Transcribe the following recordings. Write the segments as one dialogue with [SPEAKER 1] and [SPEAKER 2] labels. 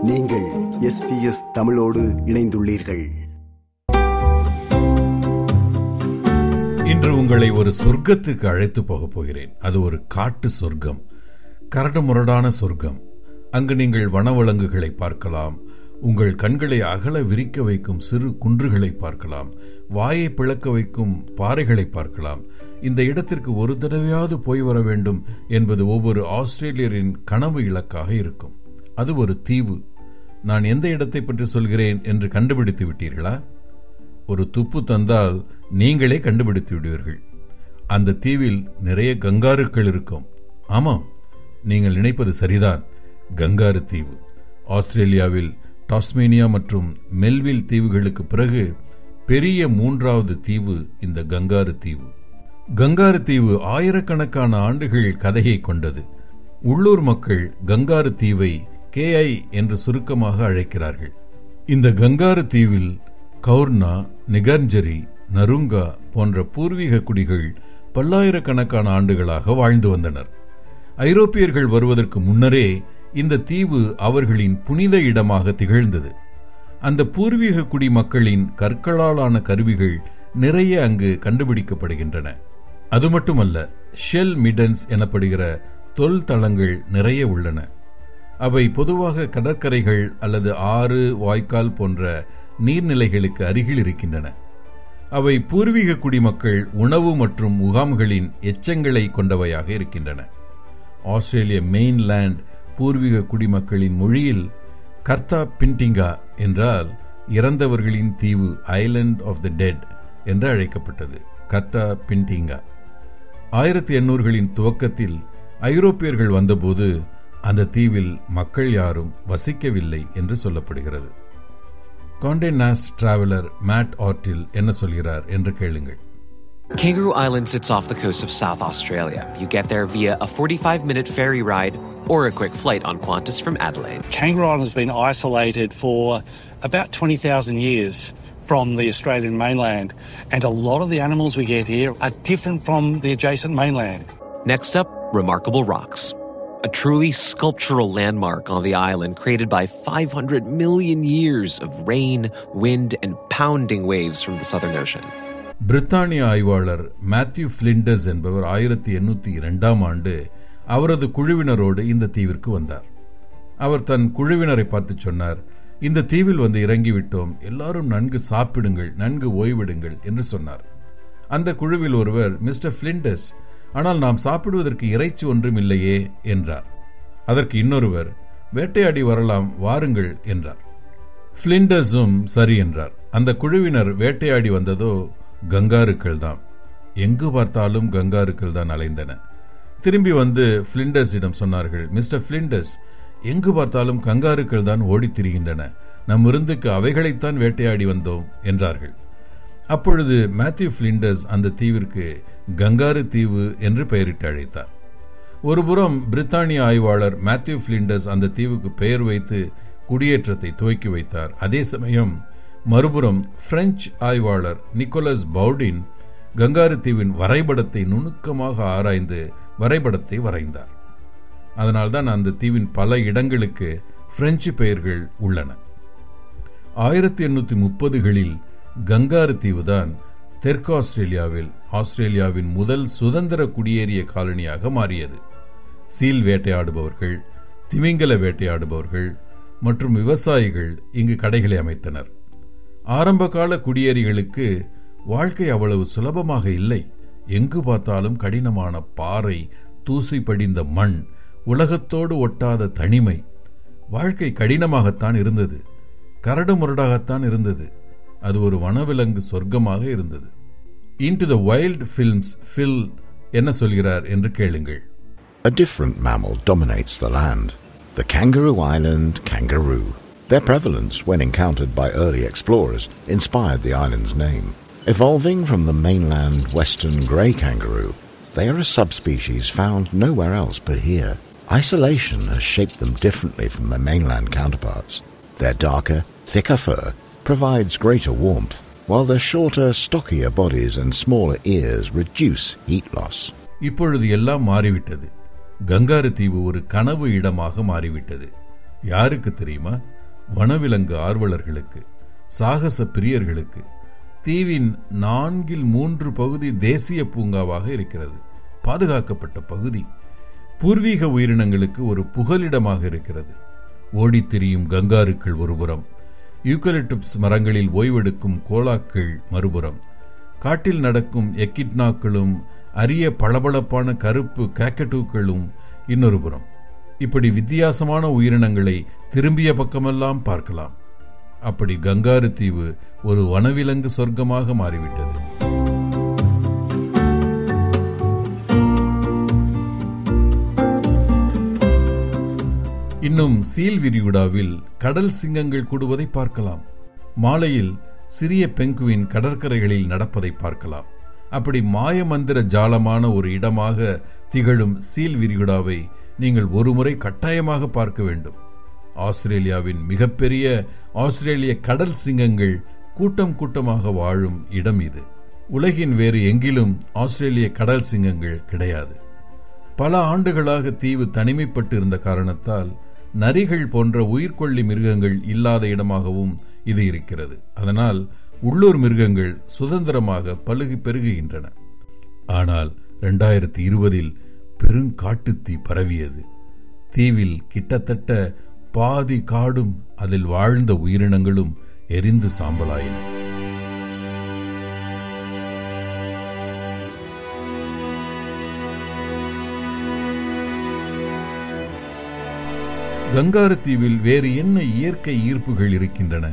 [SPEAKER 1] நீங்கள் எஸ்பிஎஸ் தமிழோடு இணைந்துள்ளீர்கள்
[SPEAKER 2] இன்று உங்களை ஒரு சொர்க்கத்துக்கு அழைத்து போகப் போகிறேன் அது ஒரு காட்டு சொர்க்கம் கரடு முரடான சொர்க்கம் அங்கு நீங்கள் வனவிலங்குகளை பார்க்கலாம் உங்கள் கண்களை அகல விரிக்க வைக்கும் சிறு குன்றுகளை பார்க்கலாம் வாயை பிளக்க வைக்கும் பாறைகளை பார்க்கலாம் இந்த இடத்திற்கு ஒரு தடவையாவது போய் வர வேண்டும் என்பது ஒவ்வொரு ஆஸ்திரேலியரின் கனவு இலக்காக இருக்கும் அது ஒரு தீவு நான் எந்த இடத்தை பற்றி சொல்கிறேன் என்று கண்டுபிடித்து விட்டீர்களா ஒரு துப்பு தந்தால் நீங்களே கண்டுபிடித்து விடுவீர்கள் அந்த தீவில் நிறைய கங்காருக்கள் இருக்கும் ஆமாம் நீங்கள் நினைப்பது சரிதான் கங்காரு தீவு ஆஸ்திரேலியாவில் டாஸ்மேனியா மற்றும் மெல்வில் தீவுகளுக்கு பிறகு பெரிய மூன்றாவது தீவு இந்த கங்காரு தீவு கங்காரு தீவு ஆயிரக்கணக்கான ஆண்டுகள் கதையை கொண்டது உள்ளூர் மக்கள் கங்காரு தீவை கேஐ என்று சுருக்கமாக அழைக்கிறார்கள் இந்த கங்காரு தீவில் கவுர்னா நிகர்ஜரி நருங்கா போன்ற பூர்வீக குடிகள் பல்லாயிரக்கணக்கான ஆண்டுகளாக வாழ்ந்து வந்தனர் ஐரோப்பியர்கள் வருவதற்கு முன்னரே இந்த தீவு அவர்களின் புனித இடமாக திகழ்ந்தது அந்த பூர்வீக குடி மக்களின் கற்களாலான கருவிகள் நிறைய அங்கு கண்டுபிடிக்கப்படுகின்றன அது மட்டுமல்ல ஷெல் மிடன்ஸ் எனப்படுகிற தொல் தளங்கள் நிறைய உள்ளன அவை பொதுவாக கடற்கரைகள் அல்லது ஆறு வாய்க்கால் போன்ற நீர்நிலைகளுக்கு அருகில் இருக்கின்றன அவை பூர்வீக குடிமக்கள் உணவு மற்றும் முகாம்களின் எச்சங்களை கொண்டவையாக இருக்கின்றன ஆஸ்திரேலிய மெயின்லேண்ட் பூர்வீக குடிமக்களின் மொழியில் கர்த்தா பின்டிங்கா என்றால் இறந்தவர்களின் தீவு ஐலண்ட் ஆஃப் த டெட் என்று அழைக்கப்பட்டது கர்த்தா பின்டிங்கா ஆயிரத்தி எண்ணூறுகளின் துவக்கத்தில் ஐரோப்பியர்கள் வந்தபோது அந்த தீவில் மக்கள் யாரும் வசிக்கவில்லை என்று சொல்லப்படுகிறது காண்டே நாஸ் டிராவலர் மேட் ஆர்டில் என்ன சொல்கிறார் என்று கேளுங்கள்
[SPEAKER 3] Kangaroo Island sits off the coast of South Australia. You get there via a 45 minute ferry ride or a quick flight on Qantas from Adelaide.
[SPEAKER 4] Kangaroo Island has been isolated for about 20,000 years from the Australian mainland, and a lot of the animals we get here are different from the adjacent mainland.
[SPEAKER 3] Next up, Remarkable Rocks. A truly sculptural landmark on the island created by 500 million years of rain, wind, and pounding waves from the Southern Ocean.
[SPEAKER 2] பிரித்தானிய ஆய்வாளர் Matthew Flinders என்பவர் ஆயிரத்தி எண்ணூத்தி இரண்டாம் ஆண்டு அவரது குழுவினரோடு இந்த தீவிற்கு வந்தார் அவர் தன் குழுவினரை பார்த்து சொன்னார் இந்த தீவில் வந்து இறங்கிவிட்டோம் எல்லாரும் நன்கு சாப்பிடுங்கள் நன்கு ஓய்விடுங்கள் என்று சொன்னார் அந்த குழுவில் ஒருவர் மிஸ்டர் பிளிண்டர்ஸ் ஆனால் நாம் சாப்பிடுவதற்கு இறைச்சி ஒன்றும் இல்லையே என்றார் அதற்கு இன்னொருவர் வேட்டையாடி வரலாம் வாருங்கள் என்றார் பிளிண்டர்ஸும் சரி என்றார் அந்த குழுவினர் வேட்டையாடி வந்ததோ கங்காருக்கள் தான் எங்கு பார்த்தாலும் கங்காருக்கள் தான் அலைந்தன திரும்பி வந்து பிளிண்டர்ஸிடம் சொன்னார்கள் மிஸ்டர் பிளிண்டர்ஸ் எங்கு பார்த்தாலும் கங்காருக்கள் தான் ஓடித் திரிகின்றன நம் விருந்துக்கு அவைகளைத்தான் வேட்டையாடி வந்தோம் என்றார்கள் அப்பொழுது மேத்யூ பிளிண்டர்ஸ் அந்த தீவிற்கு கங்காரு தீவு என்று பெயரிட்டு அழைத்தார் ஒருபுறம் பிரித்தானிய ஆய்வாளர் மேத்யூ பிளிண்டர்ஸ் அந்த தீவுக்கு பெயர் வைத்து குடியேற்றத்தை துவக்கி வைத்தார் அதே சமயம் மறுபுறம் பிரெஞ்சு ஆய்வாளர் நிக்கோலஸ் பவுடின் கங்காரு தீவின் வரைபடத்தை நுணுக்கமாக ஆராய்ந்து வரைபடத்தை வரைந்தார் அதனால்தான் அந்த தீவின் பல இடங்களுக்கு பிரெஞ்சு பெயர்கள் உள்ளன ஆயிரத்தி எண்ணூத்தி முப்பதுகளில் கங்காரு தீவுதான் தெற்கு ஆஸ்திரேலியாவில் ஆஸ்திரேலியாவின் முதல் சுதந்திர குடியேறிய காலனியாக மாறியது சீல் வேட்டையாடுபவர்கள் திமிங்கல வேட்டையாடுபவர்கள் மற்றும் விவசாயிகள் இங்கு கடைகளை அமைத்தனர் ஆரம்பகால குடியேறிகளுக்கு வாழ்க்கை அவ்வளவு சுலபமாக இல்லை எங்கு பார்த்தாலும் கடினமான பாறை தூசி படிந்த மண் உலகத்தோடு ஒட்டாத தனிமை வாழ்க்கை கடினமாகத்தான் இருந்தது கரடு முரடாகத்தான் இருந்தது அது ஒரு வனவிலங்கு சொர்க்கமாக இருந்தது இன்டு த வைல்ட் ஃபில்ம்ஸ் ஃபில் என்ன சொல்கிறார் என்று கேளுங்கள்
[SPEAKER 5] A different mammal dominates the land the kangaroo island kangaroo. Their prevalence, when encountered by early explorers, inspired the island's name. Evolving from the mainland western grey kangaroo, they are a subspecies found nowhere else but here. Isolation has shaped them differently from their mainland counterparts. Their darker, thicker fur provides greater warmth, while their shorter, stockier bodies and smaller ears reduce heat loss.
[SPEAKER 2] இப்பொழுது எல்லாம் மாறிவிட்டது kangaroo தீவு ஒரு கனவு இடமாக மாறிவிட்டது யாருக்கு தெரியுமா வனவிலங்கு ஆர்வலர்களுக்கு சாகச பிரியர்களுக்கு தீவின் நான்கில் மூன்று பகுதி தேசிய பூங்காவாக இருக்கிறது பாதுகாக்கப்பட்ட பகுதி பூர்வீக உயிரினங்களுக்கு ஒரு புகலிடமாக இருக்கிறது ஓடித் திரியும் கங்காருக்கள் ஒருபுறம் யூக்கலிப்டஸ் மரங்களில் ஓய்வெடுக்கும் கோலாக்கள் மறுபுறம் காட்டில் நடக்கும் எக்கிட்னாக்களும் அரிய பளபளப்பான கருப்பு கேக்கட்டூக்களும் இன்னொரு புறம் இப்படி வித்தியாசமான உயிரினங்களை திரும்பிய பக்கமெல்லாம் பார்க்கலாம் அப்படி கங்காரு தீவு ஒரு வனவிலங்கு சொர்க்கமாக மாறிவிட்டது இன்னும் சீல் விரிகுடாவில் கடல் சிங்கங்கள் கூடுவதை பார்க்கலாம் மாலையில் சிறிய பெங்குவின் கடற்கரைகளில் நடப்பதை பார்க்கலாம் அப்படி மாயமந்திர ஜாலமான ஒரு இடமாக திகழும் சீல் விரிகுடாவை நீங்கள் ஒருமுறை கட்டாயமாக பார்க்க வேண்டும் ஆஸ்திரேலியாவின் மிகப்பெரிய ஆஸ்திரேலிய கடல் சிங்கங்கள் கூட்டம் கூட்டமாக வாழும் இடம் இது உலகின் வேறு எங்கிலும் ஆஸ்திரேலிய கடல் சிங்கங்கள் கிடையாது பல ஆண்டுகளாக தீவு தனிமைப்பட்டு இருந்த காரணத்தால் நரிகள் போன்ற உயிர்கொல்லி மிருகங்கள் இல்லாத இடமாகவும் இது இருக்கிறது அதனால் உள்ளூர் மிருகங்கள் சுதந்திரமாக பழுகி பெருகுகின்றன ஆனால் இரண்டாயிரத்தி இருபதில் பெருங்காட்டுத்தீ பரவியது தீவில் கிட்டத்தட்ட பாதி காடும் அதில் வாழ்ந்த உயிரினங்களும் எரிந்து சாம்பலாயின கங்காரு தீவில் வேறு என்ன இயற்கை ஈர்ப்புகள் இருக்கின்றன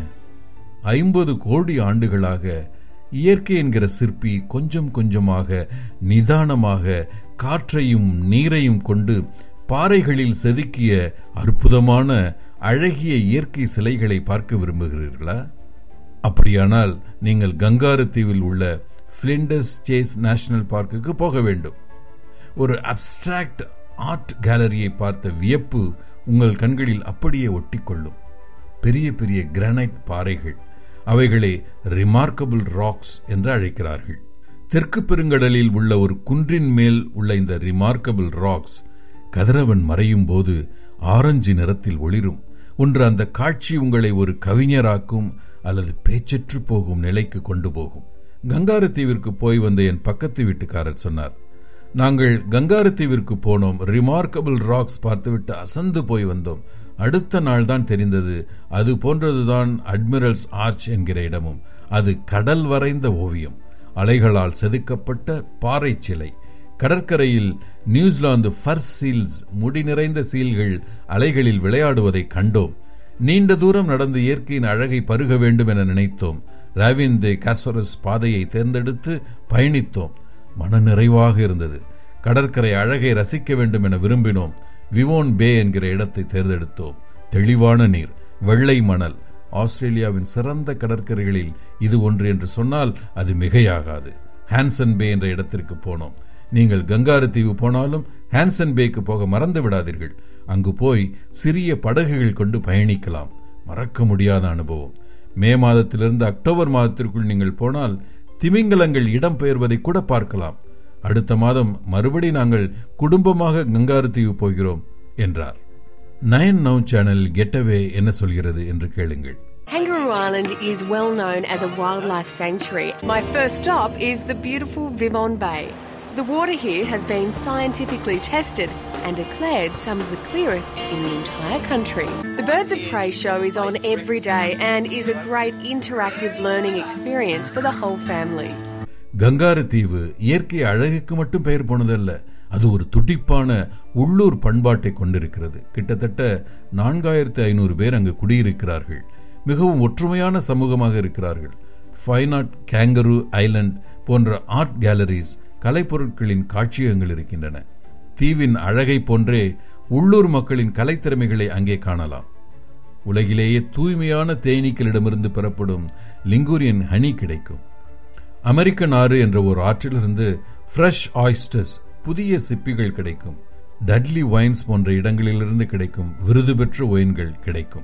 [SPEAKER 2] ஐம்பது கோடி ஆண்டுகளாக இயற்கை என்கிற சிற்பி கொஞ்சம் கொஞ்சமாக நிதானமாக காற்றையும் நீரையும் கொண்டு பாறைகளில் செதுக்கிய அற்புதமான அழகிய இயற்கை சிலைகளை பார்க்க விரும்புகிறீர்களா அப்படியானால் நீங்கள் கங்காரு தீவில் உள்ள பிளிண்டஸ் சேஸ் நேஷனல் பார்க்குக்கு போக வேண்டும் ஒரு அப்டிராக்ட் ஆர்ட் கேலரியை பார்த்த வியப்பு உங்கள் கண்களில் அப்படியே ஒட்டிக்கொள்ளும் பெரிய பெரிய கிரானைட் பாறைகள் அவைகளை ரிமார்க்கபிள் ராக்ஸ் என்று அழைக்கிறார்கள் தெற்கு பெருங்கடலில் உள்ள ஒரு குன்றின் மேல் உள்ள இந்த ரிமார்க்கபிள் ராக்ஸ் கதிரவன் மறையும் போது ஆரஞ்சு நிறத்தில் ஒளிரும் ஒன்று அந்த காட்சி உங்களை ஒரு கவிஞராக்கும் அல்லது பேச்சற்று போகும் நிலைக்கு கொண்டு போகும் கங்காரு தீவிற்கு போய் வந்த என் பக்கத்து வீட்டுக்காரர் சொன்னார் நாங்கள் கங்காரு தீவிற்கு போனோம் ரிமார்க்கபிள் ராக்ஸ் பார்த்துவிட்டு அசந்து போய் வந்தோம் அடுத்த நாள் தான் தெரிந்தது அது போன்றதுதான் அட்மிரல்ஸ் ஆர்ச் என்கிற இடமும் அது கடல் வரைந்த ஓவியம் அலைகளால் செதுக்கப்பட்ட பாறை சிலை கடற்கரையில் நியூசிலாந்து ஃபர் சீல்ஸ் முடி நிறைந்த சீல்கள் அலைகளில் விளையாடுவதை கண்டோம் நீண்ட தூரம் நடந்து இயற்கையின் அழகை பருக வேண்டும் என நினைத்தோம் ராவிந்தே காஸ்வரஸ் பாதையை தேர்ந்தெடுத்து பயணித்தோம் மனநிறைவாக இருந்தது கடற்கரை அழகை ரசிக்க வேண்டும் என விரும்பினோம் விவோன் பே என்கிற இடத்தை தேர்ந்தெடுத்தோம் தெளிவான நீர் வெள்ளை மணல் ஆஸ்திரேலியாவின் சிறந்த கடற்கரைகளில் இது ஒன்று என்று சொன்னால் அது மிகையாகாது ஹான்சன் பே என்ற இடத்திற்கு போனோம் நீங்கள் கங்காரு தீவு போனாலும் ஹான்சன் பேக்கு போக மறந்து விடாதீர்கள் அங்கு போய் சிறிய படகுகள் கொண்டு பயணிக்கலாம் மறக்க முடியாத அனுபவம் மே மாதத்திலிருந்து அக்டோபர் மாதத்திற்குள் நீங்கள் போனால் திமிங்கலங்கள் இடம்பெயர்வதை கூட பார்க்கலாம் அடுத்த மாதம் மறுபடி நாங்கள் குடும்பமாக கங்காரு தீவு போகிறோம் என்றார் நயன் நவ் சேனல் கெட்டவே என்ன சொல்கிறது என்று கேளுங்கள்
[SPEAKER 6] Kangaroo Island is well known as a wildlife sanctuary. My first stop is the beautiful Vivon Bay. The water here has been scientifically tested and declared some of the clearest in the entire country. The Birds of Prey show is on every day and is a great interactive learning experience for the whole family.
[SPEAKER 2] Kangaroo தீவு இயற்கை அழகுக்கு மட்டும் பெயர் போனதல்ல அது ஒரு துடிப்பான உள்ளூர் பண்பாட்டை கொண்டிருக்கிறது கிட்டத்தட்ட நான்காயிரத்து ஐநூறு பேர் அங்கு குடியிருக்கிறார்கள் மிகவும் ஒற்றுமையான சமூகமாக இருக்கிறார்கள் ஃபைன் ஆர்ட் கேங்கரு ஐலண்ட் போன்ற ஆர்ட் கேலரிஸ் கலைப்பொருட்களின் காட்சியகங்கள் இருக்கின்றன தீவின் அழகை போன்றே உள்ளூர் மக்களின் கலைத்திறமைகளை அங்கே காணலாம் உலகிலேயே தூய்மையான தேனீக்களிடமிருந்து பெறப்படும் லிங்கூரியன் ஹனி கிடைக்கும் அமெரிக்கன் ஆறு என்ற ஒரு ஆற்றிலிருந்து ஃப்ரெஷ் ஆயிஸ்டர்ஸ் புதிய சிப்பிகள் கிடைக்கும் டட்லி வைன்ஸ் போன்ற இடங்களிலிருந்து கிடைக்கும் விருது பெற்ற ஒயின்கள் கிடைக்கும்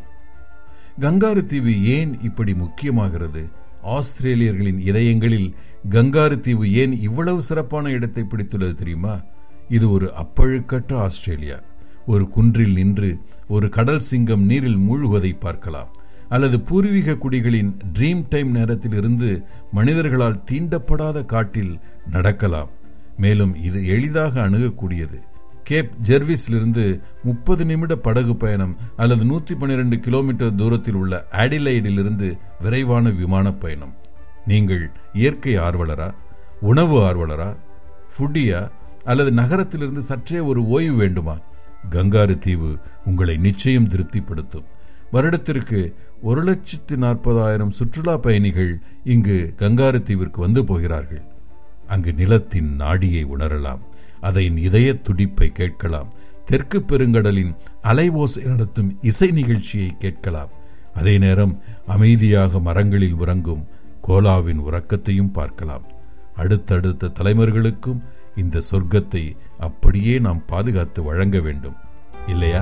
[SPEAKER 2] கங்காரு தீவு ஏன் இப்படி முக்கியமாகிறது ஆஸ்திரேலியர்களின் இதயங்களில் கங்காரு தீவு ஏன் இவ்வளவு சிறப்பான இடத்தை பிடித்துள்ளது தெரியுமா இது ஒரு அப்பழுக்கற்ற ஆஸ்திரேலியா ஒரு குன்றில் நின்று ஒரு கடல் சிங்கம் நீரில் மூழ்குவதை பார்க்கலாம் அல்லது பூர்வீக குடிகளின் ட்ரீம் டைம் நேரத்தில் இருந்து மனிதர்களால் தீண்டப்படாத காட்டில் நடக்கலாம் மேலும் இது எளிதாக அணுகக்கூடியது கேப் ஜெர்விஸிலிருந்து முப்பது நிமிட படகு பயணம் அல்லது நூத்தி பன்னிரண்டு கிலோமீட்டர் தூரத்தில் உள்ள ஆடிலைடிலிருந்து விரைவான விமான பயணம் நீங்கள் இயற்கை ஆர்வலரா உணவு ஆர்வலரா ஃபுட்டியா அல்லது நகரத்திலிருந்து சற்றே ஒரு ஓய்வு வேண்டுமா கங்காரு தீவு உங்களை நிச்சயம் திருப்திப்படுத்தும் வருடத்திற்கு ஒரு லட்சத்து நாற்பதாயிரம் சுற்றுலா பயணிகள் இங்கு கங்காரு தீவிற்கு வந்து போகிறார்கள் அங்கு நிலத்தின் நாடியை உணரலாம் அதன் இதய துடிப்பை கேட்கலாம் தெற்கு பெருங்கடலின் அலைவோசை நடத்தும் இசை நிகழ்ச்சியை கேட்கலாம் அதே நேரம் அமைதியாக மரங்களில் உறங்கும் கோலாவின் உறக்கத்தையும் பார்க்கலாம் அடுத்தடுத்த தலைவர்களுக்கும் இந்த சொர்க்கத்தை அப்படியே நாம் பாதுகாத்து வழங்க வேண்டும் இல்லையா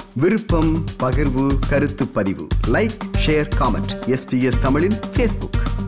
[SPEAKER 1] விருப்பம் பகிர்வு கருத்து பதிவு லைக் ஷேர் காமெண்ட் எஸ்பிஎஸ் தமிழின் ஃபேஸ்புக்